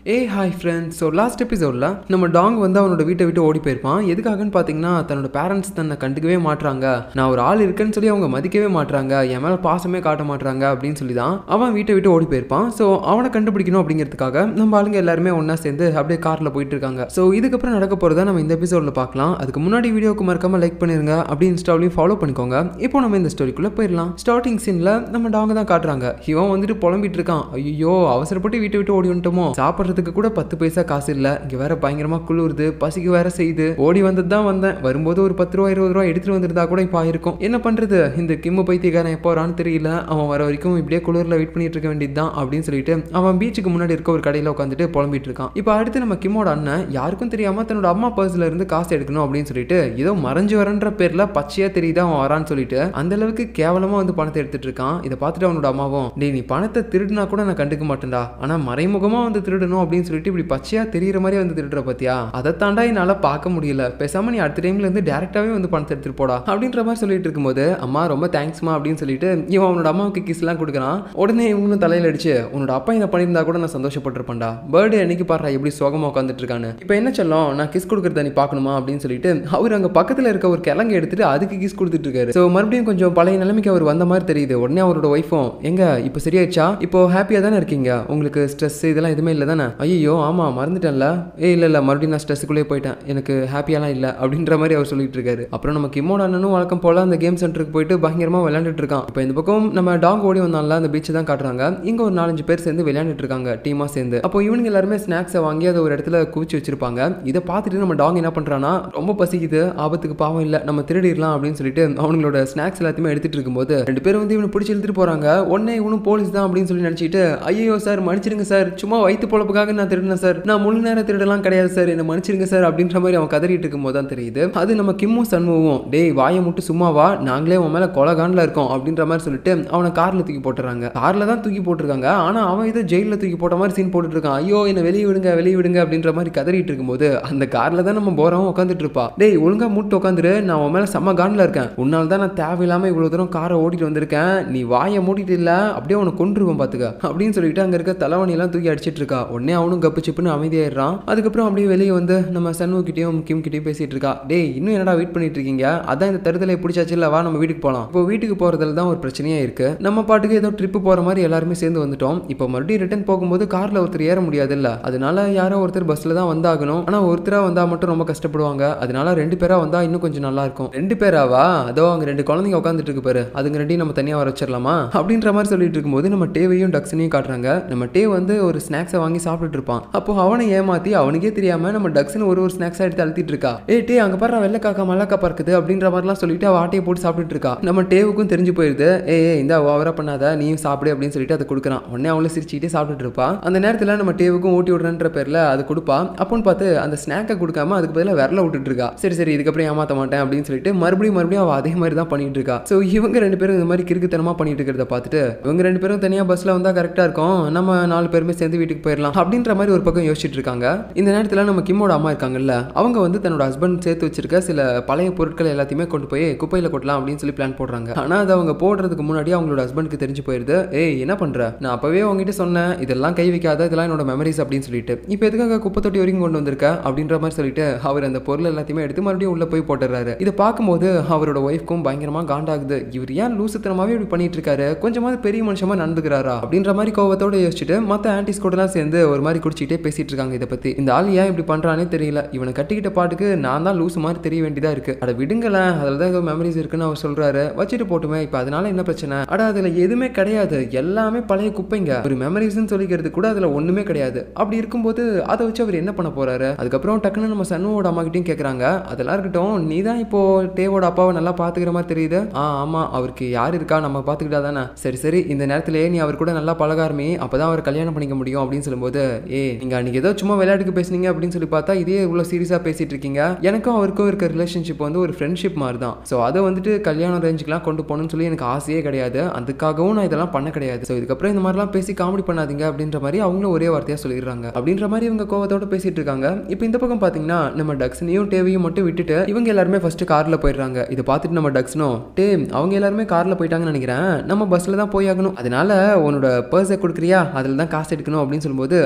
ஏ hi friends so last எபிசோடில் நம்ம Tang வந்து அவனோட வீட்டை விட்டு ஓடி போயிருப்பான் எதுக்காகன்னு பார்த்தீங்கன்னா தன்னோட பேரண்ட்ஸ் தன்னை கண்டுக்கவே மாட்றாங்க நான் ஒரு ஆள் இருக்கேன்னு சொல்லி அவங்க மதிக்கவே மாட்றாங்க என் மேலே பாசமே காட்ட மாட்றாங்க அப்படின்னு சொல்லி தான் அவன் வீட்டை விட்டு ஓடி போயிருப்பான் ஸோ அவனை கண்டுபிடிக்கணும் அப்படிங்கிறதுக்காக நம்ம ஆளுங்க எல்லாருமே ஒன்றா சேர்ந்து அப்படியே காரில் போயிட்டு இருக்காங்க ஸோ இதுக்கப்புறம் நடக்க போகிறத நம்ம இந்த எபிசோடில் பார்க்கலாம் அதுக்கு முன்னாடி வீடியோக்கு மறக்காம லைக் பண்ணிருங்க அப்படி இன்ஸ்டாவிலையும் ஃபாலோ பண்ணிக்கோங்க இப்போ நம்ம இந்த ஸ்டோரிக்குள்ளே போயிடலாம் ஸ்டார்டிங் சீனில் நம்ம டாங்க தான் காட்டுறாங்க இவன் வந்துட்டு புலம்பிட்டு இருக்கான் ஐயோ அவசரப்பட்டு வீட்டை விட்டு ஓடி வந்துட்டோமோ சாப்பிட்றதுக்கு கூட பத்து பைசா காசு இல்லை இங்கே வேற பயங்கரமா குளிருது பசிக்கு வேற செய்யுது ஓடி வந்தது தான் வந்தேன் வரும்போது ஒரு பத்து ரூபா இருபது ரூபா எடுத்துட்டு வந்திருந்தா கூட இப்போ ஆயிருக்கும் என்ன பண்றது இந்த கிம்மு பைத்தியக்காரன் எப்போ வரான்னு தெரியல அவன் வர வரைக்கும் இப்படியே குளிரில் வெயிட் பண்ணிட்டு இருக்க வேண்டியது தான் அப்படின்னு சொல்லிட்டு அவன் பீச்சுக்கு முன்னாடி இருக்க ஒரு கடையில் உட்காந்துட்டு புலம்பிட்டு இருக்கான் இப்போ அடுத்து நம்ம கிம்மோட அண்ணன் யாருக்கும் தெரியாம தன்னோட அம்மா பர்ஸ்ல இருந்து காசு எடுக்கணும் அப்படின்னு சொல்லிட்டு ஏதோ மறைஞ்சு வரன்ற பேர்ல பச்சையா தெரியுது அவன் வரான்னு சொல்லிட்டு அந்த அளவுக்கு கேவலமா வந்து பணத்தை எடுத்துட்டு இருக்கான் இதை பார்த்துட்டு அவனோட அம்மாவும் டேய் நீ பணத்தை திருடினா கூட நான் கண்டுக்க மாட்டேன்டா ஆனா மறைமுகமா வந்து திருடணும் அப்படின்னு சொல்லிட்டு இப்படி பச்சையா தெரியுற மாதிரி வந்து திருடுற பத்தியா அதை தாண்டா என்னால பார்க்க முடியல பேசாம நீ அடுத்த டைம்ல இருந்து டேரக்டாவே வந்து பணத்தை எடுத்துட்டு போடா அப்படின்ற மாதிரி சொல்லிட்டு இருக்கும்போது அம்மா ரொம்ப தேங்க்ஸ்மா அப்படின்னு சொல்லிட்டு இவன் அவனோட அம்மாவுக்கு கிஸ் எல்லாம் கொடுக்குறான் உடனே இவங்களும் தலையில அடிச்சு உன்னோட அப்பா இதை பண்ணியிருந்தா கூட நான் சந்தோஷப்பட்டிருப்பேன்டா பர்த்டே அன்னைக்கு பாடுறா எப்படி சோகமா உட்காந்துட்டு இருக்கான்னு இப்போ என்ன சொல்லும் நான் கிஸ் கொடுக்குறத நீ பார்க்கணுமா அப்படின்னு சொல்லிட்டு அவர் அங்க பக்கத்துல இருக்க ஒரு கிழங்கு எடுத்துட்டு அதுக்கு கிஸ் கொடுத்துட்டு இருக்காரு ஸோ மறுபடியும் கொஞ்சம் பழைய நிலைமைக்கு அவர் வந்த மாதிரி தெரியுது உடனே அவரோட ஒய்ஃபும் எங்க இப்போ சரியாயிடுச்சா இப்போ ஹாப்பியா தானே இருக்கீங்க உங்களுக்கு ஸ்ட்ரெஸ் இதெல்லாம் எதுவுமே இல்லை தானே ஐயோ ஆமா மறந்துட்டேன்ல ஏ இல்லை இல்லை மறுபடியும் நான் ஸ்ட்ரெஸ்ஸுக்குள்ளே போயிட்டேன் எனக்கு ஹாப்பியாலாம் இல்லை அப்படின்ற மாதிரி அவர் சொல்லிட்டு இருக்காரு அப்புறம் நம்ம கிம்மோட அண்ணனும் வழக்கம் போல அந்த கேம் சென்டருக்கு போயிட்டு பயங்கரமா விளையாண்டுட்டு இருக்கான் இப்போ இந்த பக்கம் நம்ம டாக் ஓடி வந்தான்ல அந்த பீச்சை தான் காட்டுறாங்க இங்க ஒரு நாலஞ்சு பேர் சேர்ந்து விளையாண்டுட்டு இருக்காங்க டீமா சேர்ந்து அப்போ இவனுங்க எல்லாருமே ஸ்நாக்ஸை வாங்கி அதை ஒரு இடத்துல குவிச்சு வச்சிருப்பாங்க இதை பார்த்துட்டு நம்ம டாக் என்ன பண்றானா ரொம்ப பசிக்குது ஆபத்துக்கு பாவம் இல்லை நம்ம திருடிடலாம் அப்படின்னு சொல்லிட்டு அவங்களோட ஸ்நாக்ஸ் எல்லாத்தையுமே எடுத்துட்டு இருக்கும்போது ரெண்டு பேரும் வந்து இவனை பிடிச்சி இழுத்துட்டு போறாங்க உடனே இவனும் போலீஸ் தான் அப்படின்னு சொல்லி நினைச்சிட்டு ஐயோ சார் மன்னிச்சிருங்க சார் சும்மா வயிற்று பொழப்புக்காக நான் திருடினேன் சார் நான் முழு நேரம் திருடலாம் கிடையாது சார் என்ன மன்னிச்சிருங்க சார் அப்படின்ற மாதிரி அவன் கதறிட்டு இருக்கும்போது தான் தெரியுது அது நம்ம கிம்மும் சண்முகம் டேய் வாயை மட்டும் சும்மா வா நாங்களே உன் மேல கொலகாண்டில் இருக்கோம் அப்படின்ற மாதிரி சொல்லிட்டு அவனை கார்ல தூக்கி போட்டுறாங்க கார்ல தான் தூக்கி போட்டிருக்காங்க ஆனா அவன் ஏதோ ஜெயிலில் தூக்கி போட்ட மாதிரி சீன் போட்டுட்டு இருக்கான் ஐயோ என்ன வெளியே விடுங்க வெளியே விடுங்க அப்படின்ற மாதிரி கதறிட்டு இருக்கும்போது அந்த கார்ல தான் நம்ம போறவன் உட்காந்துட்டு இருப்பா டேய் ஒழுங்கா மூட்டு உட்காந்துரு நான் உன் மேல செம்ம காண்டில் இருக்கேன் உன்னால தான் நான் தேவையில்லாம இவ்வளவு தூரம் காரை ஓட்டிட்டு வந்திருக்கேன் நீ வாயை மூடிட்டு இல்ல அப்படியே உனக்கு கொண்டுருவேன் பாத்துக்க அப்படின்னு சொல்லிட்டு அங்க இருக்க தலைவணி எல்லாம் தூக்கி அடிச்சிட்டு இருக்கா உடனே அவனும் கப்பு சிப்புன்னு அமைதியாயிடுறான் அதுக்கப்புறம் அப்படியே வெளியே வந்து நம்ம சண்முகிட்டையும் கிம் கிட்டையும் பேசிட்டு இருக்கா டேய் இன்னும் என்னடா வெயிட் பண்ணிட்டு இருக்கீங்க அதான் இந்த தருதலை பிடிச்சாச்சு இல்ல வா நம்ம வீட்டுக்கு போகலாம் இப்போ வீட்டுக்கு போறதுல தான் ஒரு பிரச்சனையா இருக்கு நம்ம பாட்டுக்கு ஏதோ ட்ரிப்பு போற மாதிரி எல்லாருமே சேர்ந்து வந்துட்டோம் இப்போ மறுபடியும் ரிட்டர்ன் போகும்போது கார்ல ஒருத்தர் ஏற முடியாது இல்ல அதனால யாரோ ஒருத்தர் பஸ்ல தான் வந்தாகணும் ஆனா ஒருத்தரா வந்தா மட்டும் ரொம்ப கஷ்டப்படுவாங்க அதனால ரெண்டு பேரா வந்தா இன்னும் கொஞ்சம் நல்லா இருக்கும் ரெண்டு பேராவா அதோ அங்க ரெண்டு குழந்தைங்க உட்காந்துட்டு இருக்கு பாரு அதுங்க ரெண்டையும் நம்ம தனியா வர வச்சிடலாமா அப்படின்ற மாதிரி சொல்லிட்டு இருக்கும்போது நம்ம டேவையும் டக்ஸனையும் காட்டுறாங்க நம்ம டே வந்து ஒரு ஸ்நாக்ஸை வாங்கி சாப்பிட்டுட்டு இருப்பான் அப்போ அவனை ஏமாத்தி அவனுக்கே தெரியாம நம்ம டக்ஸ்னு ஒரு ஒரு ஸ்நாக்ஸா எடுத்து அழுத்திட்டு இருக்கா ஏ டே அங்க பாரு வெள்ளை காக்கா மல்லக்கா பறக்குது அப்படின்ற மாதிரிலாம் சொல்லிட்டு அவ ஆட்டையை போட்டு சாப்பிட்டுட்டு இருக்கா நம்ம டேவுக்கும் தெரிஞ்சு போயிருது ஏ ஏ இந்த ஓவரா பண்ணாத நீயும் சாப்பிடு அப்படின்னு சொல்லிட்டு அதை கொடுக்குறான் உடனே அவளும் சிரிச்சுக்கிட்டே சாப்பிட்டுட்டு இருப்பா அந்த நேரத்துல நம்ம டேவுக்கும் ஊட்டி விடுறன்ற பேர்ல அது கொடுப்பா அப்போன்னு பார்த்து அந்த ஸ்நாக்கை கொடுக்காம அதுக்கு பதிலாக விரல விட்டுட்டு இருக்கா சரி சரி இதுக்கப்புறம் ஏமாத்த மாட்டேன் அப்படின்னு சொல்லிட்டு மறுபடியும் மறுபடியும் அவ அதே மாதிரி தான் பண்ணிட்டு இருக்கா ஸோ இவங்க ரெண்டு பேரும் இந்த மாதிரி கிறுக்குத்தனமா பண்ணிட்டு இருக்கிறத பார்த்துட்டு இவங்க ரெண்டு பேரும் தனியா பஸ்ல வந்தா கரெக்டா இருக்கும் நம்ம நாலு பேருமே சேர்ந்து வீட்டுக்கு போயிடலாம் அப்படின்ற மாதிரி ஒரு பக்கம் யோசிச்சுட்டு இருக்காங்க இந்த நேரத்தில் நம்ம கிம்மோட அம்மா இருக்காங்கல்ல அவங்க வந்து தன்னோட ஹஸ்பண்ட் சேர்த்து வச்சிருக்க சில பழைய பொருட்கள் எல்லாத்தையுமே கொண்டு போய் குப்பையில் கொட்டலாம் அப்படின்னு சொல்லி பிளான் போடுறாங்க ஆனால் அது அவங்க போடுறதுக்கு முன்னாடி அவங்களோட ஹஸ்பண்டுக்கு தெரிஞ்சு போயிருது ஏய் என்ன பண்ற நான் அப்பவே உங்ககிட்ட சொன்னேன் இதெல்லாம் கை வைக்காத இதெல்லாம் என்னோட மெமரிஸ் அப்படின்னு சொல்லிட்டு இப்போ எதுக்காக குப்பை தொட்டி வரைக்கும் கொண்டு வந்திருக்க அப்படின்ற மாதிரி சொல்லிட்டு அவர் அந்த பொருள் எல்லாத்தையுமே எடுத்து மறுபடியும் உள்ள போய் போட்டுறாரு இதை பார்க்கும்போது அவரோட ஒய்ஃப்க்கும் பயங்கரமா காண்டாகுது இவர் ஏன் லூசுத்தனமாவே இப்படி பண்ணிட்டு இருக்காரு கொஞ்சமாவது பெரிய மனுஷமா நடந்துக்கிறாரா அப்படின்ற மாதிரி கோவத்தோட யோசிச்சுட்டு மற்ற ஆன்டிஸ் கூட எல்லாம் சேர்ந்து ஒரு மாதிரி குடிச்சிட்டே பேசிட்டு இருக்காங்க இதை பத்தி இந்த ஆள் ஏன் இப்படி பண்றானே தெரியல இவனை கட்டிக்கிட்ட பாட்டுக்கு நான் தான் லூசு மாதிரி தெரிய வேண்டியதா இருக்கு அட விடுங்களேன் அதில் தான் ஏதோ மெமரிஸ் இருக்குன்னு அவர் சொல்றாரு வச்சுட்டு போட்டுமே இப்போ அதனால என்ன பிரச்சனை அட அதுல எதுவுமே கிடையாது எல்லாமே பழைய குப்பைங்க ஒரு மெமரிஸ்னு சொல்லிக்கிறது கூட அதுல ஒண்ணுமே கிடையாது அப்படி இருக்கும்போது அதை வச்சு அவர் என்ன பண்ண போறாரு அதுக்கப்புறம் டக்குன்னு நம்ம சண்முவோட அம்மா கிட்டயும் கேட்குறாங்க அதெல்லாம் இருக்கட்டும் நீ தான் இப்போ டேவோட அப்பாவை நல்லா பாத்துக்கிற மாதிரி தெரியுது ஆ ஆமா அவருக்கு யார் இருக்கா நம்ம பாத்துக்கிட்டா தானே சரி சரி இந்த நேரத்திலேயே நீ அவர் கூட நல்லா பழக ஆரம்பி அப்பதான் அவர் கல்யாணம் பண்ணிக்க முடியும் அப்படின்னு சொல்லும்போது ஏ நீங்க அன்னைக்கு ஏதோ சும்மா விளையாட்டுக்கு பேசுனீங்க அப்படின்னு சொல்லி பார்த்தா இதே இவ்வளோ சீரியஸாக பேசிட்டு இருக்கீங்க எனக்கும் அவருக்கும் இருக்க ரிலேஷன்ஷிப் வந்து ஒரு ஃப்ரெண்ட்ஷிப் மாதிரி தான் ஸோ அதை வந்துட்டு கல்யாணம் ரேஞ்சுக்குலாம் கொண்டு போகணும்னு சொல்லி எனக்கு ஆசையே கிடையாது அதுக்காகவும் நான் இதெல்லாம் பண்ண கிடையாது ஸோ இதுக்கப்புறம் இந்த மாதிரிலாம் பேசி காமெடி பண்ணாதீங்க அப்படின்ற மாதிரி அவங்களும் ஒரே வார்த்தையாக சொல்லிடுறாங்க அப்படின்ற மாதிரி இவங்க கோவத்தோட பேசிட்டு இருக்காங்க இப்போ இந்த பக்கம் பார்த்தீங்கன்னா நம்ம டக்ஸனையும் டேவையும் மட்டும் விட்டுட்டு இவங்க எல்லாருமே ஃபர்ஸ்ட் காரில் போயிடுறாங்க இதை பார்த்துட்டு நம்ம டக்ஸனும் டே அவங்க எல்லாருமே காரில் போயிட்டாங்கன்னு நினைக்கிறேன் நம்ம பஸ்ஸில் தான் போய் ஆகணும் அதனால உன்னோட பர்ஸை கொடுக்குறியா அதில் தான் காசு எடுக்கணும் அப்படின்னு சொல்லும்போது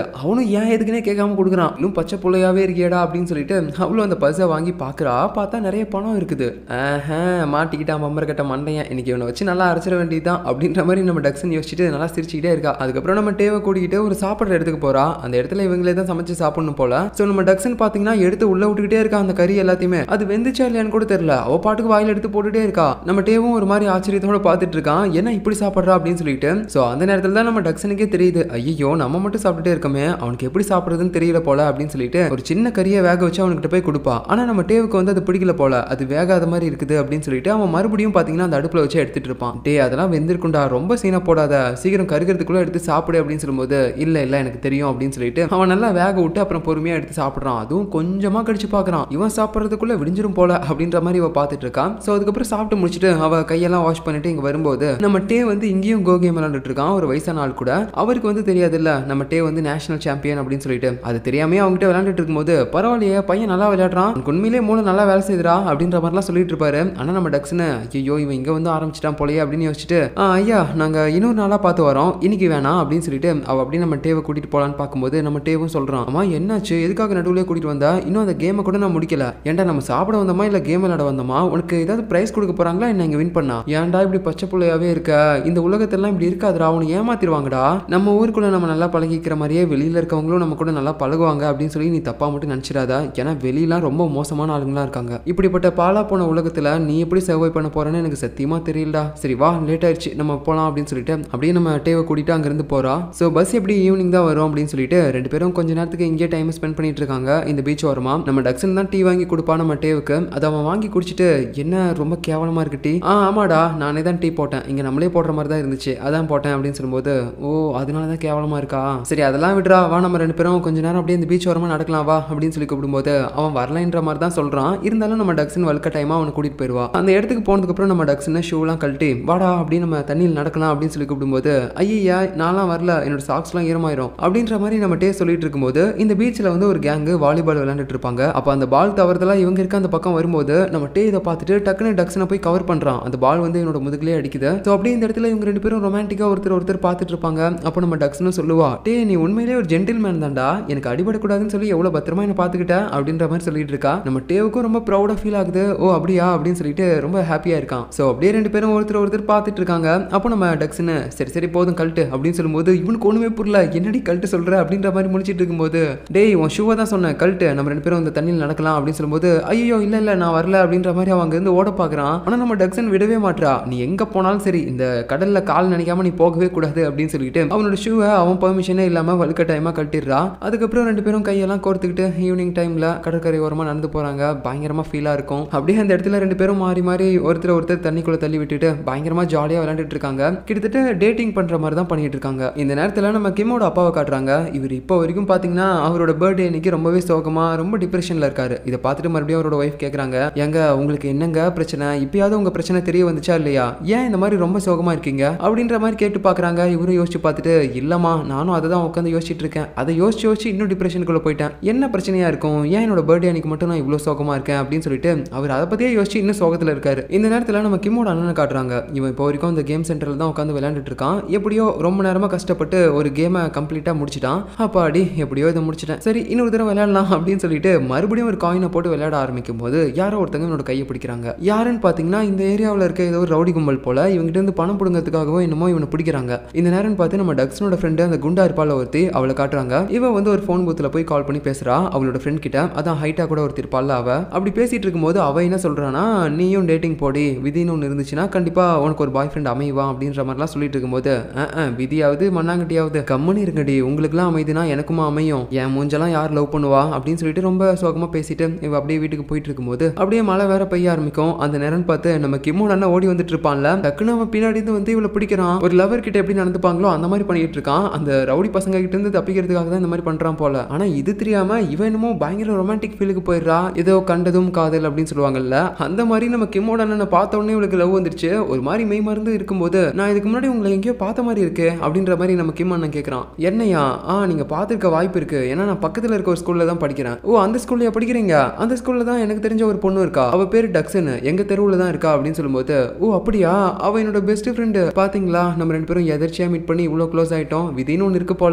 அவனும் ஏன் எதுக்குன்னே கேட்காம கொடுக்குறான் இன்னும் பச்சை புள்ளையாவே இருக்கியடா அப்படின்னு சொல்லிட்டு அவளும் அந்த பஸ்ஸை வாங்கி பார்க்குறா பார்த்தா நிறைய பணம் இருக்குது ஆஹா மாட்டிக்கிட்டான் மம்மர் கட்ட மண்டையன் இன்னைக்கு இவனை வச்சு நல்லா அரைச்சிட வேண்டியதுதான் அப்படின்ற மாதிரி நம்ம டக்ஸன் யோசிச்சுட்டு நல்லா சிரிச்சுக்கிட்டே இருக்கா அதுக்கப்புறம் நம்ம டேவை கூட்டிக்கிட்டு ஒரு சாப்பிட்ற இடத்துக்கு போறா அந்த இடத்துல இவங்களே தான் சமைச்சு சாப்பிடணும் போல ஸோ நம்ம டக்ஸன் பார்த்தீங்கன்னா எடுத்து உள்ள விட்டுக்கிட்டே இருக்கா அந்த கறி எல்லாத்தையுமே அது வெந்துச்சா இல்லையான்னு கூட தெரியல அவ பாட்டுக்கு வாயில எடுத்து போட்டுட்டே இருக்கா நம்ம டேவும் ஒரு மாதிரி ஆச்சரியத்தோட பார்த்துட்டு இருக்கான் என்ன இப்படி சாப்பிட்றா அப்படின்னு சொல்லிட்டு ஸோ அந்த நேரத்தில் தான் நம்ம டக்ஸனுக்கே தெரியுது ஐயோ நம்ம மட்டும் சாப்பிட்டுட்டே இருக்கோமே அவனுக்கு எப்படி சாப்பிட்றதுன்னு தெரியல போல அப்படின்னு சொல்லிட்டு ஒரு சின்ன கறியை வேக வச்சு அவனுக்கிட்ட போய் கொடுப்பா ஆனா நம்ம டேவுக்கு வந்து அது பிடிக்கல போல அது வேகாத மாதிரி இருக்குது அப்படின்னு சொல்லிட்டு அவன் மறுபடியும் பார்த்தீங்கன்னா அந்த அடுப்பில் வச்சு எடுத்துட்டு இருப்பான் டே அதெல்லாம் வெந்திருக்குண்டா ரொம்ப சீனா போடாத சீக்கிரம் கருகிறதுக்குள்ள எடுத்து சாப்பிடு அப்படின்னு சொல்லும்போது இல்ல இல்ல எனக்கு தெரியும் அப்படின்னு சொல்லிட்டு அவன் நல்லா வேக விட்டு அப்புறம் பொறுமையா எடுத்து சாப்பிட்றான் அதுவும் கொஞ்சமா கடிச்சு பார்க்கறான் இவன் சாப்பிட்றதுக்குள்ள விடிஞ்சிரும் போல அப்படின்ற மாதிரி இவ பார்த்துட்டு இருக்கான் ஸோ அதுக்கப்புறம் சாப்பிட்டு முடிச்சுட்டு அவ கையெல்லாம் வாஷ் பண்ணிட்டு இங்க வரும்போது நம்ம டே வந்து இங்கேயும் கோ கேம் விளையாண்டுட்டு இருக்கான் ஒரு வயசான ஆள் கூட அவருக்கு வந்து தெரியாதுல்ல நம்ம டே வந்து நேஷனல் சாம்பியன் அப்படின்னு சொல்லிட்டு அது தெரியாமே அவங்ககிட்ட விளையாண்டுட்டு இருக்கும்போது பரவாயில்லையே பையன் நல்லா விளையாடுறான் உனக்கு உண்மையிலேயே மூளை நல்லா வேலை செய்யுதுடா அப்படின்ற மாதிரிலாம் சொல்லிட்டு இருப்பாரு ஆனா நம்ம டக்ஸ்னு ஐயோ இவன் இங்க வந்து ஆரம்பிச்சிட்டான் போலயே அப்படின்னு யோசிச்சுட்டு "ஆ, ஐயா நாங்க இன்னொரு நாளா பார்த்து வரோம் இன்னைக்கு வேணாம் அப்படின்னு சொல்லிட்டு அவ அப்படியே நம்ம டேவை கூட்டிட்டு போலான்னு பார்க்கும்போது நம்ம டேவும் சொல்றான் அம்மா என்னாச்சு எதுக்காக நடுவுலயே கூட்டிட்டு வந்தா இன்னும் அந்த கேமை கூட நான் முடிக்கல ஏன்டா நம்ம சாப்பிட வந்தோமா இல்ல கேம் விளையாட வந்தோமா உனக்கு ஏதாவது பிரைஸ் கொடுக்க போறாங்களா என்ன இங்க வின் பண்ணா ஏன்டா இப்படி பச்சை புள்ளையாவே இருக்க இந்த உலகத்தெல்லாம் இப்படி இருக்காதுடா அவனை ஏமாத்திடுவாங்கடா நம்ம ஊருக்குள்ள நம்ம நல்லா பழகிக்கிற மாதிரியே வெளியில இருக்கவங்களும் நம்ம கூட நல்லா பழகுவாங்க அப்படின்னு சொல்லி நீ தப்பா மட்டும் நினைச்சிடாத ஏன்னா வெளியெல்லாம் ரொம்ப மோசமான ஆளுங்களா இருக்காங்க இப்படிப்பட்ட பாலா போன உலகத்துல நீ எப்படி சர்வை பண்ண போறேன்னு எனக்கு சத்தியமா தெரியலடா சரி வா லேட் ஆயிடுச்சு நம்ம போலாம் அப்படின்னு சொல்லிட்டு அப்படியே நம்ம டேவை கூட்டிட்டு அங்கிருந்து போறா ஸோ பஸ் எப்படி ஈவினிங் தான் வரும் அப்படின்னு சொல்லிட்டு ரெண்டு பேரும் கொஞ்ச நேரத்துக்கு இங்கே டைம் ஸ்பெண்ட் பண்ணிட்டு இருக்காங்க இந்த பீச் ஓரமா நம்ம டக்ஸன் தான் டீ வாங்கி கொடுப்பா நம்ம டேவுக்கு அதை அவன் வாங்கி குடிச்சிட்டு என்ன ரொம்ப கேவலமா இருக்கு டீ ஆ ஆமாடா நானே தான் டீ போட்டேன் இங்க நம்மளே போடுற மாதிரி தான் இருந்துச்சு அதான் போட்டேன் அப்படின்னு சொல்லும்போது ஓ அதனால தான் கேவலமா இருக்கா சரி அதெல்லாம் விடுறா வா நம்ம ரெண்டு பேரும் கொஞ்ச நேரம் அப்படியே இந்த பீச் ஓரமா நடக்கலாம் வா அப்படின்னு சொல்லி கூப்பிடும்போது அவன் வரலைன்ற மாதிரி தான் சொல்றான் இருந்தாலும் நம்ம டக்ஸன் வல்க டைமா அவனை கூட்டிட்டு போயிடுவா அந்த இடத்துக்கு போனதுக்கு அப்புறம் நம்ம டக்ஸன் ஷூலாம் கழட்டி வாடா அப்படின்னு நம்ம தண்ணியில் நடக்கலாம் அப்படின்னு சொல்லி கூப்பிடும்போது ஐயா நான்லாம் வரல என்னோட சாக்ஸ்லாம் ஈரமாயிரும் அப்படின்ற மாதிரி நம்ம டே சொல்லிட்டு இருக்கும்போது இந்த பீச்சில் வந்து ஒரு கேங்கு வாலிபால் விளையாண்டுட்டு இருப்பாங்க அப்போ அந்த பால் தவறுதலா இவங்க இருக்க அந்த பக்கம் வரும்போது நம்ம டே இதை பார்த்துட்டு டக்குன்னு டக்ஸனை போய் கவர் பண்றான் அந்த பால் வந்து என்னோட முதுகுலயே அடிக்குது ஸோ அப்படியே இந்த இடத்துல இவங்க ரெண்டு பேரும் ரொமான்டிக்கா ஒருத்தர் ஒருத்தர் பார்த்துட்டு இருப்பாங்க அப்போ நம்ம டக்ஸ்னு சொல்லுவா டே நீ உண்மையிலேயே ஒரு ஜென்டில்மேன் தான்டா எனக்கு அடிபடக்கூடாதுன்னு சொல்லி எவ்வளவு பத்திரமா என்ன பார்த்துக்கிட்ட அப்படின்ற மாதிரி சொல்லிட்டு இருக்கா நம்ம டேவுக்கும் ரொம்ப ப்ரௌடா ஃபீல் ஆகுது ஓ அப்படியா அப்படின்னு சொல்லிட்டு ரொம்ப ஹாப்பியா இருக்கான் ஸோ அப்படியே ரெண்டு பேரும் ஒருத்தர் ஒருத்தர் பார்த்துட்டு இருக்காங்க அப்போ நம்ம டக்ஸ்னு சரி சரி போதும் கழட்டு அப்படின்னு சொல்லும்போது இவனுக்கு ஒண்ணுமே புரியல என்னடி கழட்டு சொல்ற அப்படின்ற மாதிரி முடிச்சிட்டு இருக்கும்போது டேய் உன் ஷூவை தான் சொன்னேன் கழட்டு நம்ம ரெண்டு பேரும் இந்த தண்ணியில் நடக்கலாம் அப்படின்னு சொல்லும்போது ஐயோ இல்ல இல்ல நான் வரல அப்படின்ற மாதிரி அவன் அங்கிருந்து ஓட பார்க்கறான் ஆனா நம்ம டக்ஸன் விடவே மாட்றா நீ எங்க போனாலும் சரி இந்த கடல்ல கால் நினைக்காம நீ போகவே கூடாது அப்படின்னு சொல்லிட்டு அவனோட ஷூவை அவன் பெர்மிஷனே இல்லாம வழுக்க டைமா கட்டிடுறா அதுக்கப்புறம் ரெண்டு பேரும் கையெல்லாம் கோர்த்துக்கிட்டு ஈவினிங் டைம்ல கடற்கரை ஓரமா நடந்து போறாங்க பயங்கரமா ஃபீலா இருக்கும் அப்படியே அந்த இடத்துல ரெண்டு பேரும் மாறி மாறி ஒருத்தர் ஒருத்தர் தண்ணிக்குள்ள தள்ளி விட்டுட்டு பயங்கரமா ஜாலியா விளையாண்டுட்டு இருக்காங்க கிட்டத்தட்ட டேட்டிங் பண்ற மாதிரி தான் பண்ணிட்டு இருக்காங்க இந்த நேரத்துல நம்ம கிம்மோட அப்பாவை காட்டுறாங்க இவர் இப்போ வரைக்கும் பாத்தீங்கன்னா அவரோட பர்த்டே அன்னைக்கு ரொம்பவே சோகமா ரொம்ப டிப்ரெஷன்ல இருக்காரு இதை பார்த்துட்டு மறுபடியும் அவரோட ஒய்ஃப் கேக்குறாங்க ஏங்க உங்களுக்கு என்னங்க பிரச்சனை இப்பயாவது உங்க பிரச்சனை தெரிய வந்துச்சா இல்லையா ஏன் இந்த மாதிரி ரொம்ப சோகமா இருக்கீங்க அப்படின்ற மாதிரி கேட்டு பாக்குறாங்க இவரும் யோசிச்சு பார்த்துட்டு இல்லம்மா நானும் அதை தான் உட்காந்து யோசிச்சுட்டு இருக்கேன் அதை யோசிச்சு யோசிச்சு இன்னும் டிப்ரெஷனுக்குள்ள போயிட்டேன் என்ன பிரச்சனையா இருக்கும் ஏன் என்னோட பர்த்டே அன்னைக்கு மட்டும் நான் இவ்வளவு சோகமா இருக்கேன் அப்படின்னு சொல்லிட்டு அவர் அதை பத்தியே யோசிச்சு இன்னும் சோகத்துல இருக்காரு இந்த நேரத்துல நம்ம கிம்மோட அண்ணனை காட்டுறாங்க இவன் இப்போ வரைக்கும் அந்த கேம் சென்டர்ல தான் உட்காந்து விளையாண்டுட்டு இருக்கான் எப்படியோ ரொம்ப நேரமா கஷ்டப்பட்டு ஒரு கேமை கம்ப்ளீட்டா முடிச்சிட்டான் அப்பாடி எப்படியோ இதை முடிச்சிட்டேன் சரி இன்னொரு தடவை விளையாடலாம் அப்படின்னு சொல்லிட்டு மறுபடியும் ஒரு காயினை போட்டு விளையாட ஆரம்பிக்கும் போது யாரோ ஒருத்தங்க என்னோட கையை பிடிக்கிறாங்க யாருன்னு பாத்தீங்கன்னா இந்த ஏரியாவில் இருக்க ஏதோ ஒரு ரவுடி கும்பல் போல இவங்கிட்ட இருந்து பணம் பிடுங்கிறதுக்காகவோ என்னமோ இவனை பிடிக்கிறாங்க இந்த நேரம்னு பார்த்து நம்ம டக்ஸனோட ஃப்ரெண்டு அந்த குண்டா இருப்பால ஒருத்தி அவளை காட்டுறாங்க இவ வந்து ஒரு ஃபோன் பூத்தில் போய் கால் பண்ணி பேசுறா அவளோட ஃப்ரெண்ட் கிட்ட அதான் ஹைட்டா கூட ஒருத்தி இருப்பாள்ல அவ அப்படி பேசிட்டு இருக்கும்போது அவ என்ன சொல்றானா நீயும் டேட்டிங் போடி விதின்னு ஒன்று இருந்துச்சுன்னா கண்டிப்பா உனக்கு ஒரு பாய் ஃப்ரெண்ட் அமைவா அப்படின்ற மாதிரிலாம் சொல்லிட்டு இருக்கும்போது "அஹ், அஹ், விதியாவது மண்ணாங்கட்டியாவது கம்முன்னு இருங்கடி உங்களுக்குலாம் அமைதுனா எனக்குமா அமையும் என் மூஞ்செல்லாம் யார் லவ் பண்ணுவா அப்படின்னு சொல்லிட்டு ரொம்ப சோகமா பேசிட்டு இவ அப்படியே வீட்டுக்கு போயிட்டு இருக்கும்போது அப்படியே மழை வேற பெய்ய ஆரம்பிக்கும் அந்த நேரம் பார்த்து நம்ம கிம்மோட அண்ணன் ஓடி வந்துட்டு இருப்பான்ல டக்குன்னு அவன் பின்னாடி இருந்து வந்து இவளை பிடிக்கிறான் ஒரு லவர் கிட்ட எப்படி நடந்துப்பாங்களோ அந்த மாதிரி பண்ணிட்டு இருக்கான் அந்த ரவுடி பசங்க கிட்ட இருந்து தப்பிக்கிறதுக்காக தான் இந்த மாதிரி பண்றான் போல ஆனா இது தெரியாம இவன் என்னமோ பயங்கர ரொமான்டிக் ஃபீலுக்கு போயிடுறா ஏதோ கண்டதும் காதல் அப்படின்னு சொல்லுவாங்கல்ல அந்த மாதிரி நம்ம கிம்மோட அண்ணனை பார்த்த உடனே இவளுக்கு லவ் வந்துருச்சு ஒரு மாதிரி மெய் மருந்து இருக்கும்போது நான் இதுக்கு முன்னாடி உங்களை எங்கேயோ பார்த்த மாதிரி இருக்கு அப்படின்ற மாதிரி நம்ம கிம் அண்ணன் கேட்கறான் என்னையா ஆ நீங்க பார்த்துருக்க வாய்ப்பு இருக்கு ஏன்னா நான் பக்கத்துல இருக்க ஒரு ஸ்கூல்ல தான் படிக்கிறேன் ஓ அந்த ஸ்கூல்லையா படிக்கிறீங்க அந்த ஸ்கூல்ல தான் எனக்கு தெரிஞ்ச ஒரு பொண்ணு இருக்கா அவ பேரு டக்ஸன் எங்க தெருவுல தான் இருக்கா அப்படின்னு சொல்லும்போது ஓ அப்படியா அவ என்னோட பெஸ்ட் ஃப்ரெண்டு பாத்தீங்களா நம்ம ரெண்டு பேரும் எதர்ச்சியா மீட் பண்ணி இவ்வளோ க்ளோஸ் ஆயிட்டோம் விதின்னு ஒன்று இருக்கு போல அப்படின்னு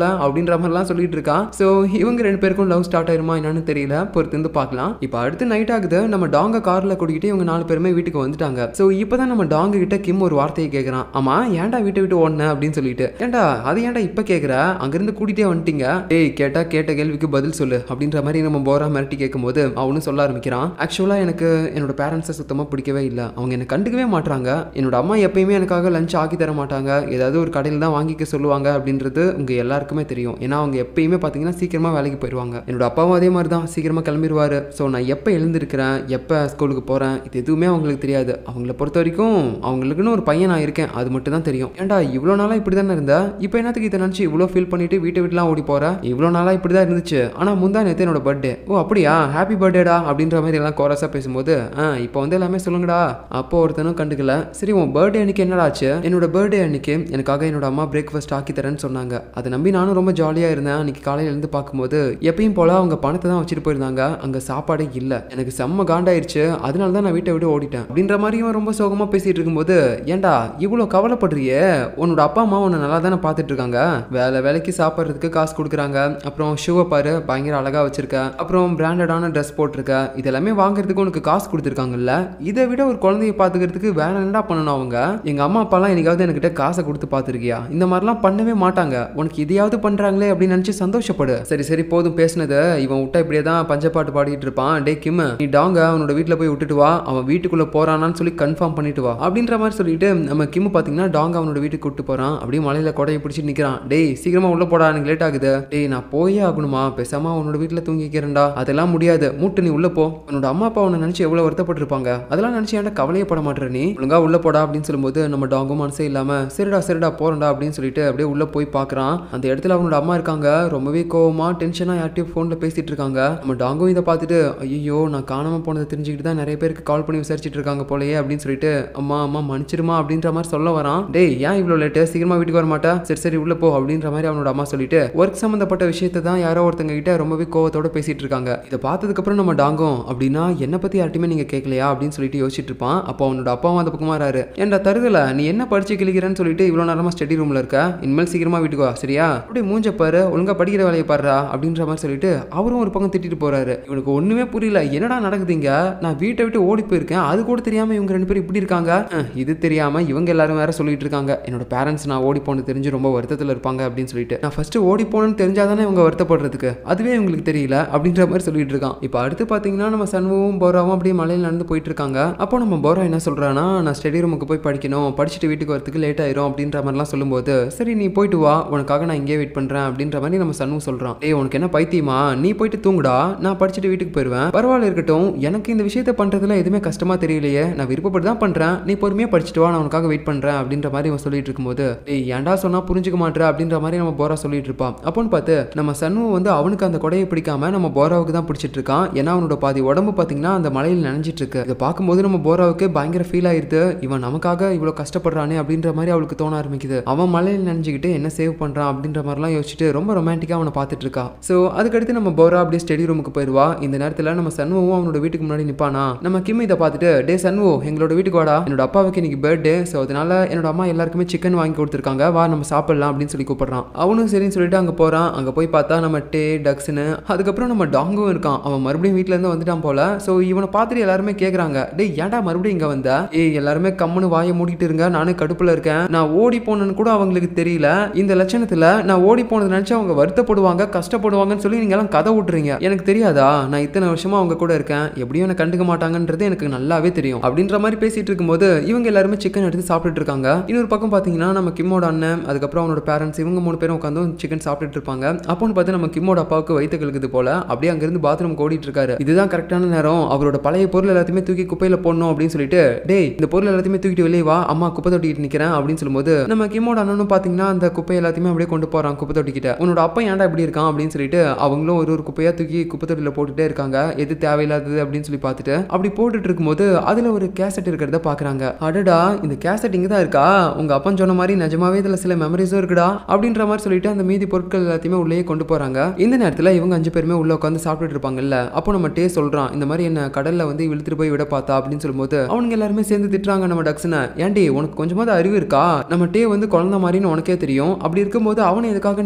அப்படின்ற மாதிரிலாம் சொல்லிட்டு இருக்கான் ஸோ இவங்க ரெண்டு பேருக்கும் லவ் ஸ்டார்ட் ஆயிருமா என்னன்னு தெரியல பொறுத்து வந்து பார்க்கலாம் இப்போ அடுத்து நைட் ஆகுது நம்ம டாங்க கார்ல கூட்டிகிட்டு இவங்க நாலு பேருமே வீட்டுக்கு வந்துட்டாங்க ஸோ இப்போதான் நம்ம டாங்க கிட்ட கிம் ஒரு வார்த்தையை கேட்குறான் ஆமா ஏன்டா வீட்டை விட்டு ஓடின அப்படின்னு சொல்லிட்டு ஏன்டா அது ஏன்டா இப்போ கேட்குற அங்கிருந்து கூட்டிகிட்டே வந்துட்டீங்க ஏய் கேட்டா கேட்ட கேள்விக்கு பதில் சொல்லு அப்படின்ற மாதிரி நம்ம போரா மிரட்டி கேட்கும்போது அவனும் சொல்ல ஆரம்பிக்கிறான் ஆக்சுவலாக எனக்கு என்னோட பேரண்ட்ஸை சுத்தமாக பிடிக்கவே இல்லை அவங்க என்னை கண்டுக்கவே மாட்றாங்க என்னோட அம்மா எப்பயுமே எனக்காக லஞ்ச் ஆக்கி தர மாட்டாங்க ஏதாவது ஒரு கடையில் தான் வாங்கிக்க சொல்லுவாங்க அப்படின்றது உங்க எல்லாருக்குமே தெரியும் ஏன்னா அவங்க எப்பயுமே பார்த்தீங்கன்னா சீக்கிரமா வேலைக்கு போயிடுவாங்க என்னோட அப்பாவும் அதே மாதிரி தான் சீக்கிரமா கிளம்பிடுவாரு ஸோ நான் எப்போ எழுந்திருக்கிறேன் எப்போ ஸ்கூலுக்கு போகிறேன் இது எதுவுமே அவங்களுக்கு தெரியாது அவங்கள பொறுத்த வரைக்கும் அவங்களுக்குன்னு ஒரு பையன் நான் இருக்கேன் அது மட்டும் தான் தெரியும் ஏன்டா இவ்வளோ நாளாக இப்படி தானே இருந்த இப்போ என்னத்துக்கு இதை நினச்சி இவ்வளோ ஃபீல் பண்ணிட்டு வீட்டை விட்டுலாம் ஓடி போற இவ்வளோ நாளாக இப்படி தான் இருந்துச்சு ஆனால் முந்தா நேற்று என்னோட பர்த்டே ஓ அப்படியா ஹாப்பி பர்த்டேடா அப்படின்ற மாதிரி எல்லாம் கோரஸாக பேசும்போது ஆ இப்போ வந்து எல்லாமே சொல்லுங்கடா அப்போ ஒருத்தனும் கண்டுக்கல சரி உன் பர்த்டே அன்னைக்கு என்னடா ஆச்சு என்னோட பர்த்டே அன்னைக்கு எனக்காக என்னோட அம்மா பிரேக்ஃபாஸ்ட் ஆக்கி தரேன்னு சொன்னாங்க அதை நம்பி நானும் ரொம்ப ஜாலியாக இருந்தேன் அன்னைக்கு காலையில இருந்து பார்க்கும்போது எப்பயும் போல அவங்க பணத்தை தான் வச்சுட்டு போயிருந்தாங்க அங்கே சாப்பாடே இல்லை எனக்கு செம்ம காண்டாயிருச்சு அதனால தான் நான் வீட்டை விட்டு ஓடிட்டேன் அப்படின்ற மாதிரி இவன் ரொம்ப சோகமாக பேசிட்டு இருக்கும்போது ஏன்டா இவ்வளோ கவலைப்படுறியே உன்னோட அப்பா அம்மா உன்னை நல்லா தானே பார்த்துட்டு இருக்காங்க வேலை வேலைக்கு சாப்பிட்றதுக்கு காசு கொடுக்குறாங்க அப்புறம் ஷூவை பாரு பயங்கர அழகாக வச்சிருக்க அப்புறம் பிராண்டடான ட்ரெஸ் போட்டிருக்க இதெல்லாமே வாங்குறதுக்கு உனக்கு காசு கொடுத்துருக்காங்கல்ல இதை விட ஒரு குழந்தைய பார்த்துக்கிறதுக்கு வேற என்னடா பண்ணணும் அவங்க எங்கள் அம்மா அப்பாலாம் என்னைக்காவது என்கிட்ட காசை கொடுத்து பார்த்துருக்கியா இந்த மாதிரிலாம் பண்ணவே மாட்டாங்க உனக்கு இதையாவது பண்ணுறாங்களே அப்படின்னு நினச்சி சந்தோஷப்படு சரி சரி போதும் பேசினது இவன் விட்டா இப்படியே தான் பஞ்சப்பாட்டு பாடிட்டு இருப்பான் டே கிம் நீ டாங்க அவனோட வீட்டில் போய் விட்டுட்டு வா அவன் வீட்டுக்குள்ளே போறானான்னு சொல்லி கன்ஃபார்ம் பண்ணிட்டு வா அப்படின்ற மாதிரி சொல்லிட்டு நம்ம கிம் பார்த்தீங்கன்னா டாங்க அவனோட வீட்டுக்கு கூட்டு போகிறான் அப்படியே மலையில கொடையை பிடிச்சிட்டு நிற்கிறான் டேய் சீக்கிரமா உள்ள போடா எனக்கு லேட் ஆகுது டேய் நான் போயே ஆகணுமா பேசாம அவனோட வீட்டில் தூங்கிக்கிறேன்டா அதெல்லாம் முடியாது மூட்டு நீ உள்ள போ உன்னோட அம்மா அப்பா உன்னை நினச்சி எவ்வளோ வருத்தப்பட்டிருப்பாங்க அதெல்லாம் நினச்சி ஏன்டா கவலையே பட மாட்டேற நீ ஒழுங்கா உள்ள போடா அப்படின்னு சொல்லும்போது நம்ம டாங்கும் மனசே இல்லாம சரிடா சரிடா போறேன்டா அப்படின்னு சொல்லிட்டு அப்படியே உள்ள போய் பார்க்கறான் அந்த இடத்துல அவனோட அம்மா இருக்காங்க ரொம்பவே கோவமா டென்ஷனா யார்ட்டையும் ஃபோனில் பேசிட்டு இருக்காங்க நம்ம டாங்கும் இதை பார்த்துட்டு ஐயோ நான் காணாம போனதை தெரிஞ்சுக்கிட்டு தான் நிறைய பேருக்கு கால் பண்ணி விசாரிச்சுட்டு இருக்காங்க போலயே அப்படின்னு சொல்லிட்டு அம்மா அம்மா மன்னிச்சிருமா அப்படின்ற மாதிரி சொல்ல வரான் டேய் ஏன் இவ்வளோ லேட்டு சீக்கிரமா வீட்டுக்கு வர மாட்டா சரி சரி உள்ள போ அப்படின்ற மாதிரி அவனோட அம்மா சொல்லிட்டு ஒர்க் சம்மந்தப்பட்ட விஷயத்தை தான் யாரோ ஒருத்தங்க கிட்ட ரொம்பவே கோவத்தோட பேசிட்டு இருக்காங்க இதை பார்த்ததுக்கு அப்புறம் நம்ம டாங்கும் அப்படின்னா என்ன பத்தி யார்ட்டுமே நீங்க கேட்கலையா அப்படின்னு சொல்லிட்டு யோசிச்சுட்டு இருப்பான் அப்போ அவனோட அப்பாவும் அந்த பக்கமா வராரு ஏன்டா தருதல நீ என்ன படிச்சு கிழிக்கிறேன்னு சொல்லிட்டு இவ்வளோ நேரமா ஸ்டடி ரூம்ல இருக்க இனிமேல் சீக்கிரமா வீட்டுக்கு வா சரியா அப்படியே மூஞ்ச பாரு ஒழுங்கா படிக்கிற வேலையை பாருடா அப்படின்ற மாதிரி சொல்லிட்டு அவரும் ஒரு பக்கம் திட்டிட்டு போறாரு இவனுக்கு ஒண்ணுமே புரியல என்னடா நடக்குதுங்க நான் வீட்டை விட்டு ஓடி போயிருக்கேன் அது கூட தெரியாம இவங்க ரெண்டு பேரும் இப்படி இருக்காங்க அஹ், இது தெரியாம இவங்க எல்லாரும் வேற சொல்லிட்டு இருக்காங்க என்னோட பேரண்ட்ஸ் நான் ஓடி போனது தெரிஞ்சு ரொம்ப வருத்தத்தில் இருப்பாங்க அப்படின்னு சொல்லிட்டு நான் ஃபர்ஸ்ட் ஓடி போனேன்னு தெரிஞ்சாதானே இவங்க வருத்தப்படுறதுக்கு அதுவே இவங்களுக்கு தெரியல அப்படின்ற மாதிரி சொல்லிட்டு இருக்கான் இப்போ அடுத்து பார்த்தீங்கன்னா நம்ம சண்முகவும் போராவும் அப்படியே மலையில் நடந்து போயிட்டு இருக்காங்க அப்போ நம்ம போரா என்ன சொல்றான்னா நான் ஸ்டடி ரூமுக்கு போய் படிக்கணும் படிச்சுட்டு வீட்டுக்கு வரதுக்கு லேட் ஆயிரும் அப்படின்ற மாதிரிலாம் சொல்லும்போது சரி நீ போயிட்டு வா உனக்காக நான் இங்கே வெயிட் பண்றேன் அப்படின்ற மாதிரி நம்ம சண்முகம் சொல்றான் ஏய் உனக்கு என்ன பைத்தியமா நீ போயிட்டு தூங்குடா நான் படிச்சுட்டு வீட்டுக்கு போயிடுவேன் பரவாயில்ல இருக்கட்டும் எனக்கு இந்த விஷயத்த பண்றதுல எதுவுமே கஷ்டமா தெரியலையே நான் விருப்பப்பட்டு தான் பண்றேன் நீ பொறுமையா படிச்சுட்டு வா நான் உனக்காக வெயிட் பண்றேன் அப்படின்ற மாதிரி அவன் சொல்லிட்டு இருக்கும்போது ஏய் ஏன்டா சொன்னா புரிஞ்சுக்க மாட்டேற அப்படின்ற மாதிரி நம்ம போரா சொல்லிட்டு இருப்பான் அப்போன்னு பார்த்து நம்ம சண்முகம் வந்து அவனுக்கு அந்த கொடையை பிடிக்காம நம்ம போராவுக்கு தான் பிடிச்சிட்டு இருக்கான் ஏன்னா அவனோட பாதி உடம்பு பார்த்தீங்கன்னா அந்த மலையில் நனைஞ்சிட்டு இருக்கு இதை பார்க்கும்போது நம்ம போராவுக்கு பயங்கர ஃபீல் ஆயிருது இவன் நமக்காக இவ்வளோ கஷ்டப்படுறானே அப்படின்ற மாதிரி அவளுக்கு தோண ஆரம்பிக்குது அவன் மலையில் நனைஞ்சுக்கிட்டு என்ன சேவ் பண்றான் அப்படின்ற மாதிரிலாம் யோசிச்சுட்டு ரொம்ப ரொமான்டிக்காக அவனை பார்த்துட்டு இருக்கா ஸோ அதுக்கடுத்து நம்ம போரா அப்படியே ஸ்டடி ரூமுக்கு போயிடுவா இந்த நேரத்தில் நம்ம சண்முகம் அவனோட வீட்டுக்கு முன்னாடி நிப்பானா நம்ம கிம் இதை பார்த்துட்டு டே சண்முகோ எங்களோட வீட்டுக்கு வாடா என்னோட அப்பாவுக்கு இன்னைக்கு பர்த்டே ஸோ அதனால என்னோட அம்மா எல்லாருக்குமே சிக்கன் வாங்கி கொடுத்துருக்காங்க வா நம்ம சாப்பிடலாம் அப்படின்னு சொல்லி கூப்பிடுறான் அவனும் சரின்னு சொல்லிட்டு அங்கே போறான் அங்கே போய் பார்த்தா நம்ம டே டக்ஸ்னு அதுக்கப்புறம் நம்ம டாங்கும் இருக்கான் அவன் மறுபடியும் வீட்ல இருந்து வந்துட்டான் போல ஸோ இவனை பார்த்துட்டு எல்லாருமே கேட்குறாங்க டேய் ஏன்டா மறுபடியும் இங்கே வந்த ஏய் எல்லாருமே கம்முன்னு வாயை மூடிட்டு இருங்க நானே கடுப்புல இருக்கேன் நான் ஓடி போனேன்னு கூட அவங்களுக்கு தெரியல இந்த லட்சணத்துல நான் ஓடி போனது நினைச்சு அவங்க வருத்தப்படுவாங்க கஷ்டப்படுவாங்கன்னு சொல்லி நீங்க எல்லாம் கதை விட்டுறீங்க எனக்கு தெரியாதா நான் இத்தனை வருஷமா அவங்க கூட இருக்கேன் எப்படியும் என்ன கண்டுக்க மாட்டாங்கன்றது எனக்கு நல்லாவே தெரியும் அப்படின்ற மாதிரி பேசிட்டு இருக்கும்போது இவங்க எல்லாருமே சிக்கன் எடுத்து சாப்பிட்டுட்டு இருக்காங்க இன்னொரு பக்கம் பாத்தீங்கன்னா நம்ம கிம்மோட அண்ணன் அதுக்கப்புறம் அவனோட பேரண்ட்ஸ் இவங்க மூணு பேரும் உட்காந்து சிக்கன் சாப்பிட்டுட்டு இருப்பாங்க அப்போன்னு பார்த்து நம்ம கிம்மோட அப்பாவுக்கு வயிற்று கழுகுது போல அப்படியே அங்கிருந்து பாத்ரூம் ஓடிட்டு இருக்காரு இதுதான் கரெக்டான நேரம் அவரோட பழைய பொருள் எல்லாத்தையுமே தூக்கி குப்பையில போடணும் அப்படின்னு சொல்லிட்டு டேய் இந்த பொருள் எல்லாத்தையுமே தூக்கிட்டு வெளியே வா அம்மா குப்பை தொட்டிக்கிட்டு நிக்கிறேன் அப்படின்னு சொல்லும்போது நம்ம கிம்மோட அண்ணனும் பாத்தீங்கன்னா அந்த குப்பை எல்லாத்தையுமே அப்படியே கொண்டு போறான் குப்பை தொட்டிக்கிட்ட உன்னோட அப்பா ஏன்டா இப்படி இருக்கான் அப்படின்னு சொல்லிட்டு அவங்களும் ஒரு ஒரு குப்பையா தூக்கி குப்பை தொட்டியில போட்டுட்டே இருக்காங்க எது தேவையில்லாதது அப்படின்னு சொல்லி பார்த்துட்டு அப்படி போட்டுட்டு இருக்கும்போது அதுல ஒரு கேசட் இருக்கிறத பாக்குறாங்க அடடா இந்த கேசட் இங்க தான் இருக்கா உங்க அப்பன் சொன்ன மாதிரி நிஜமாவே இதுல சில மெமரிஸும் இருக்குடா அப்படின்ற மாதிரி சொல்லிட்டு அந்த மீதி பொருட்கள் எல்லாத்தையுமே உள்ளேயே கொண்டு போறாங்க இந்த நேரத்துல இவங்க அஞ்சு பேருமே உள்ள உட்காந்து சாப்பிட்டுட்டு இருப்பாங்கல்ல அப்போ நம்ம டே சொல்றான் இந்த மாதிரி என்ன கடல்ல வந்து இழுத்துட்டு போய் விட பார்த்தா அப்படின்னு சொல்லும்போது அவனுங்க எல்லாருமே சேர்ந்து திட்டுறாங்க நம்ம டக்ஸ்னை ஏன்டி உனக்கு கொஞ்சமாவது அறிவு இருக்கா நம்ம டே வந்து குழந்தை மாதிரின்னு உனக்கே தெரியும் அப்படி இருக்கும்போது அவனை எதுக்காக நீ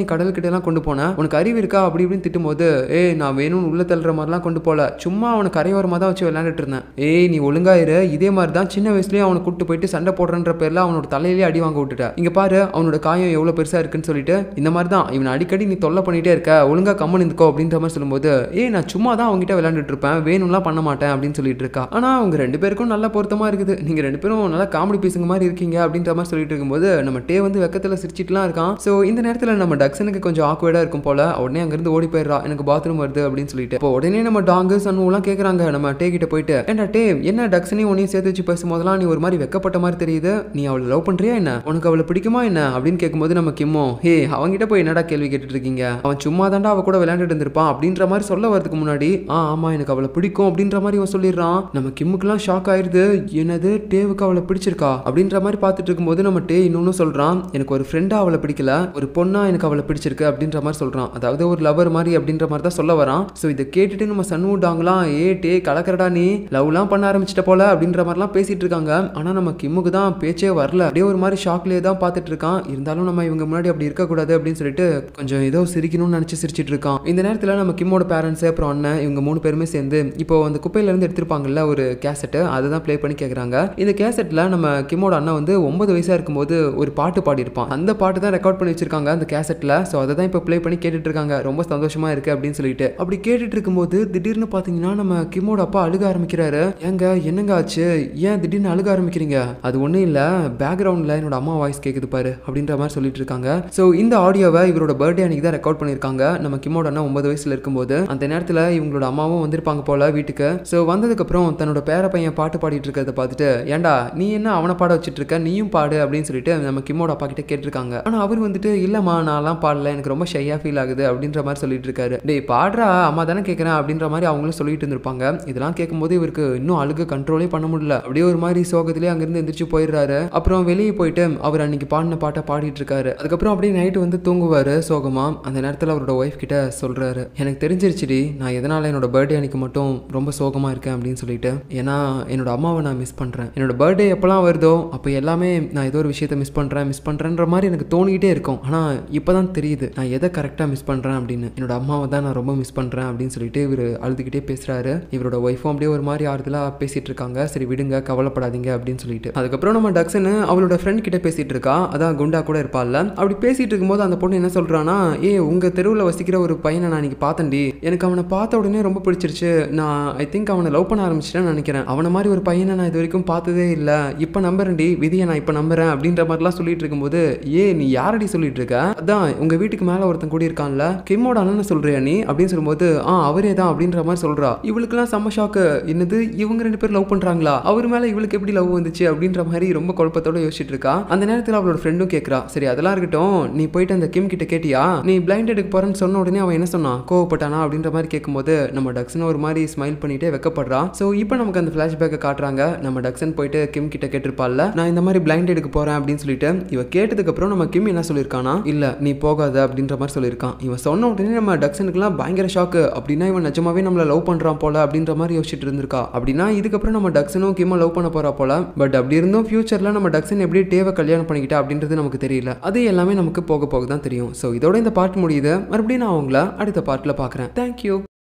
கடல் கிட்ட எல்லாம் கொண்டு போன உனக்கு அறிவு இருக்கா அப்படி இப்படின்னு திட்டும்போது ஏய் நான் வேணும்னு உள்ள தள்ளுற மாதிரிலாம் கொண்டு போல சும்மா அவனை கரையோரமாக தான் வச்சு விளையாண்டுட்டு இருந்தேன் ஏய் நீ ஒழுங்கா இரு இதே மாதிரி தான் சின்ன வயசுலயே அவனை கூட்டு போயிட்டு சண்டை போடுறன்ற பேர்ல அவனோட தலையிலேயே அடி வாங்க விட்டுட்ட இங்க பாரு அவனோட காயம் எவ்வளவு பெருசா இருக்குன்னு சொல்லிட்டு இந்த மாதிரி தான் இவனை அடிக்கடி நீ தொல்லை பண்ணிட்டே இருக்க ஒழுங்கா கம்மன் இருந்துக்கோ அப்படின்ற மாதிரி சொல்லும்போது ஏய் நான் சும்மா தான் அவங்ககிட்ட விளையாண்டுட்டு இருப்பேன் வேணும்லாம் பண்ண மாட்டேன் அப்படின்னு சொல்லிட்டு இருக்கா ஆனா அவங்க ரெண்டு பேருக்கும் நல்ல பொருத்தமா இருக்குது நீங்க ரெண்டு பேரும் நல்லா காமெடி பீஸுங்க மாதிரி இருக்கீங்க அப்படின்ற மாதிரி சொல்லிட்டு இருக்கும்போது நம்ம டே வந்து வெக்கத்துல சிரிச்சிட்டுலாம் இருக்கான் ஸோ இந்த நேரத்துல நம்ம டக்ஸனுக்கு கொஞ்சம் ஆக்வேர்டா இருக்கும் போல உடனே அங்கிருந்து ஓடி போயிடுறா எனக்கு பாத்ரூம் வருது அப்படின்னு சொல்லிட்டு இப்போ உடனே நம்ம டாங்கு சன்னுலாம் கேக்குறாங்க நம்ம டே கிட்ட போயிட்டு ஏன்டா டே என்ன டக்ஸனையும் உன்னையும் சேர்த்து வச்சு பேசும்போதெல்லாம் நீ ஒரு மாதிரி வெக்கப்பட்ட மாதிரி தெரியுது நீ அவளை லவ் பண்றியா என்ன உனக்கு அவளை பிடிக்குமா என்ன அப்படின்னு கேட்கும்போது நம்ம கிம்மோ ஹே அவங்கிட்ட போய் என்னடா கேள்வி கேட்டுட்டு இருக்கீங்க அவன் சும்மா தாண்டா அவ கூட விளையாண்டுட்டு இருந்திருப்பான் அப்படின்ற மாதிரி சொல்ல வரதுக்கு முன்னாடி ஆ ஆமா எனக்கு அவளை பிடிக்கும் அப்படின்ற மாதிரி அவன் சொல்லிடுறான் நம்ம கிம்முக்குலாம் ஷாக் ஆயிருது என்னது டேவுக்கு அவளை பிடிச்சிருக்கா அப்படின்ற மாதிரி பார்த்துட்டு இருக்கும்போது நம்ம டே இன்னொன்னு சொல்றான் எனக்கு ஒரு ஃப்ரெண்டா அவளை பிடிக்கல ஒரு பொண்ணா எனக்கு அவளை பிடிச்சிருக்கு அப்படின்ற மாதிரி சொல்றான் அதாவது ஒரு லவர் மாதிரி அப்படின்ற மாதிரி தான் சொல்ல வரான் ஸோ இதை கேட்டுட்டு நம்ம சன்னு டாங்கலாம் ஏ டே கலக்கறடா நீ லவ்லாம் பண்ண ஆரம்பிச்சிட்ட போல அப்படின்ற மாதிரிலாம் பேசிட்டு இருக்காங்க ஆனா நம்ம கிம்முக்கு தான் பேச்சே வரல அப்படியே ஒரு மாதிரி ஷாக்லேயே தான் பார்த்துட்டு இருக்கான் இருந்தாலும் நம்ம இவங்க முன்னாடி அப்படி இருக்கக்கூடாது அப்படின்னு சொல்லிட்டு கொஞ்சம் ஏதோ சிரிக்கணும்னு நினச்சி சிரிச்சிட்டு இருக்கான் இந்த நேரத்தில் நம்ம கிம்மோட பேரண்ட்ஸ் அப்புறம் அண்ணன் இவங்க மூணு பேருமே சேர்ந்து இப்போ அந்த குப்பையில இருந்து எடுத்திருப்பாங்கல்ல ஒரு கேசட்டு அதை தான் ப்ளே பண்ணி கேட்குறாங்க இந்த கேசட்டில் நம்ம கிம்மோட அண்ணன் வந்து ஒன்பது வயசாக இருக்கும்போது ஒரு பாட்டு பாடியிருப்பான் அந்த பாட்டு தான் ரெக்கார்ட் பண்ணி வச்சிருக்காங்க அந்த கேசட்டில் ஸோ அதை தான் இப்போ ப்ளே பண்ணி கேட்டுட்டு இருக்காங்க ரொம்ப சந்தோஷமா இருக்கு அப்படின்னு சொல்லிட்டு அப்படி கேட்டுட்டு இருக்கும்போது திடீர்னு பார்த்தீங்கன்னா நம்ம கிம்மோட அப்பா அழுக ஆரம்பிக்கிறாரு ஏங்க என்னங்க ஆச்சு ஏன் திடீர்னு அழுக ஆரம்பிக்கிறீங்க அது ஒன்றும் இல்லை பேக்ரவுண்டில் என்னோட அம்மா வாய்ஸ் கேட்குது பாரு அப்படின்ற மாதிரி சொல்லிட்டு இருக்காங்க ஸோ இந்த ஆடியோவை இவரோட பர்த்டே அன்னைக்கு தான் ரெக்கார்ட் பண்ணியிருக்காங்க நம்ம கிம்மோட அண்ணா ஒன்பது வயசுல இருக்கும்போது அந்த நேரத்தில் இவங்களோட அம்மாவும் வந்திருப்பாங்க போல வீட்டுக்கு ஸோ வந்ததுக்கப்புறம் தன்னோட பேர பையன் பாட்டு பாடிட்டு இருக்கிறத பார்த்துட்டு ஏன்டா நீ என்ன அவனை பாட வச்சுட்டு இருக்க நீயும் பாடு அப்படின்னு சொல்லிட்டு நம்ம கிம்மோட அப்பா கிட்ட கேட்டிருக்காங்க ஆனால் அவர் வந்துட்டு இல்லைம்மா நான்லாம் பாடல எனக்கு ரொம்ப ஷையாக ஃபீல் ஆகுது அப்படின்ற மாதிரி சொல்லிட்டு இருக்காரு டேய் பாடுறா அம்மா தானே கேட்குறேன் அப்படின்ற மாதிரி அவங்களும் சொல்லிட்டு இருந்திருப்பாங்க இதெல்லாம் கேட்கும்போது இவருக்கு இன்னும் அழுக கண்ட்ரோலே பண்ண முடியல அப்படியே ஒரு மாதிரி சோகத்திலே அங்கிருந்து எந்திரிச்சு போயிடுறாரு அப்புறம் வெளியே போயிட்டு அவர் அன்னைக்கு பாடின பாட்டை பாடிட்டு இருக்காரு அதுக்கப்புறம் அப்படியே நைட்டு வந்து தூங்குவாரு சோகமா அந்த நேரத்தில் அவரோட ஒய்ஃப் கிட்ட சொல்றாரு எனக்கு தெரிஞ்சிருச்சுடி நான் எதனால என்னோட பர்த்டே அன்னைக்கு மட்டும் ரொம்ப சோகமா இருக்கேன் அப்படின்னு சொல்லிட்டு ஏன்னா என்னோட அம்மாவை நான் மிஸ் பண்றேன் என்னோட பர்த்டே எப்போல்லாம் வருதோ அப்போ எல்லாமே நான் ஏதோ ஒரு விஷயத்த மிஸ் பண்றேன் மிஸ் பண்றேன்ற மாதிரி எனக்கு தோணிக்கிட்டே இருக்கும் ஆனா இப்போதான் தெரியுது நான் எதை கரெக்டாக மிஸ் பண்றேன் அப்படின்னு என்னோட அம்மாவை தான் நான் ரொம்ப மிஸ் பண்றேன் அப்படின்னு சொல்லிட்டு இவர் அழுதுகிட்டே பேசுறாரு இவரோட ஒய்ஃபும் அப்படியே ஒரு மாதிரி ஆறுதலா பேசிட்டு இருக்காங்க சரி விடுங்க கவலைப்படாதீங்க அப்படின்னு சொல்லிட்டு அதுக்கப்புறம் நம்ம டக்ஸன் அவளோட ஃப்ரெண்ட் கிட்ட பேசிட்டு இருக்கா அதான் குண்டா கூட இருப்பாள்ல அப்படி பேசிட்டு இருக்கும்போது அந்த பொண்ணு என்ன சொல்றானா ஏ உங்க தெருவில் வசிக்கிற ஒரு பையனை நான் இன்னைக்கு பார்த்தேன்டி எனக்கு அவனை பார்த்த உடனே ரொம்ப பிடிச்சிருச்சு நான் ஐ திங்க் அவனை லவ் பண்ண ஆரம்பிச்சிட்டேன்னு நினைக்கிறேன் அவனை மாதிரி ஒரு பையனை நான் இது வரைக்கும் பார்த்ததே இல்லை இப்போ நம்புறேன்டி விதியை நான் இப்போ நம்புறேன் அப்படின்ற மாதிரிலாம் சொல்லிட்டு இருக்கும்போது ஏ நீ யாரடி சொல்லிட்டு இருக்க அதான் உங்க வீட்டுக்கு மேலே ஒருத்தன் கூடி இருக்கான்ல கிம்மோட அண்ணன் சொல்றியா நீ அப்படின்னு சொல்லும்போது ஆ அவரே தான் அப்படின்ற மாதிரி சொல்றா இவளுக்குலாம் செம்ம ஷாக்கு என்னது இவங்க ரெண்டு பேரும் லவ் பண்றாங்களா அவர் மேல இவளுக்கு எப்படி லவ் வந்துச்சு அப்படின்ற மாதிரி ரொம்ப குழப்பத்தோட யோசிச்சுட்டு இருக்கா அந்த நேரத்தில் அவளோட ஃப்ரெண்டும் கேட்குறா சரி அதெல்லாம் இருக்கட்டும் நீ போயிட்டு அந்த கிம் கிட்ட கேட்டியா நீ பிளைண்ட் எடுக்க போறேன்னு சொன்ன உடனே அவன் என்ன சொன்னான் கோவப்பட்டானா அப்படின்ற மாதிரி கேட்கும்போது நம்ம டக்ஸன் ஒரு மாதிரி ஸ்மைல் பண்ணிட்டே வெக்கப்படுறா ஸோ இப்போ நமக்கு அந்த ஃபிளாஷ்பேக்கை காட்டுறாங்க நம்ம டக்ஸன் போயிட்டு கிம் கிட்ட கேட்டிருப்பாள்ல நான் இந்த மாதிரி பிளைண்ட் எடுக்க போறேன் அப்படின்னு சொல்லிட்டு இவ கேட்டதுக்கு அப்புறம் நம்ம கிம் என்ன சொல்லியிருக்கானா இல்ல நீ போகாத அப்படின்ற மாதிரி சொல்லியிருக்கான் இவன் சொன்ன உடனே நம்ம டக்ஸனுக்குலாம் பயங்கர ஷாக்கு அப்படின்னா இவன் நிஜமாவே நம்மள லவ் பண்றான் போல அப்படின்ற மாதிரி யோசிச்சுட்டு இருந்திருக்கா அப்படின்னா இதுக்கப்புறம் நம்ம டக்ஸனும் கிம்மை லவ் பண்ண போறா போல பட் அப்படி இருந்தும் ஃபியூச்சர்ல நம்ம டக்ஸன் எப்படி டேவை கல்யாணம் பண்ணிக்கிட்டா அப்படின்றது நமக்கு தெரியல அது எல்லாமே நமக்கு போக போக தான் தெரியும் ஸோ இதோட இந்த பார்ட் முடியுது மறுபடியும் நான் உங்களை அடுத்த பார்ட்டில் பார்க்குறேன் தேங்க்யூ